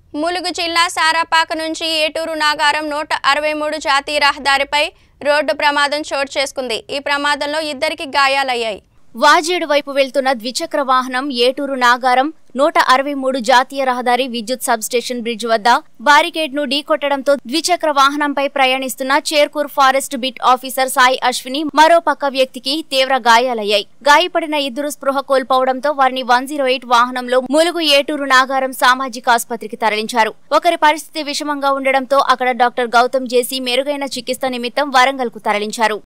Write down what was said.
ములుగు జిల్లా సారాపాక నుంచి ఏటూరు నాగారం నూట అరవై మూడు జాతీయ రహదారిపై రోడ్డు ప్రమాదం చోటు చేసుకుంది ఈ ప్రమాదంలో ఇద్దరికి గాయాలయ్యాయి వాజేడు వైపు వెళ్తున్న ద్విచక్ర వాహనం ఏటూరు నాగారం నూట అరవై మూడు జాతీయ రహదారి విద్యుత్ సబ్స్టేషన్ బ్రిడ్జ్ వద్ద బారికేడ్ ను ఢీకొట్టడంతో ద్విచక్ర వాహనంపై ప్రయాణిస్తున్న Cherkur forest beat officer Sai Ashwini మరో పక్క వ్యక్తికి తీవ్ర గాయాలయ్యాయి గాయపడిన ఇద్దరు స్పృహ కోల్పోవడంతో వారిని వన్ జీరో ఎయిట్ వాహనంలో ములుగు ఏటూరు నాగారం సామాజిక ఆసుపత్రికి తరలించారు ఒకరి పరిస్థితి విషమంగా ఉండడంతో అక్కడ డాక్టర్ గౌతమ్ జేసీ మెరుగైన చికిత్స నిమిత్తం వరంగల్ కు తరలించారు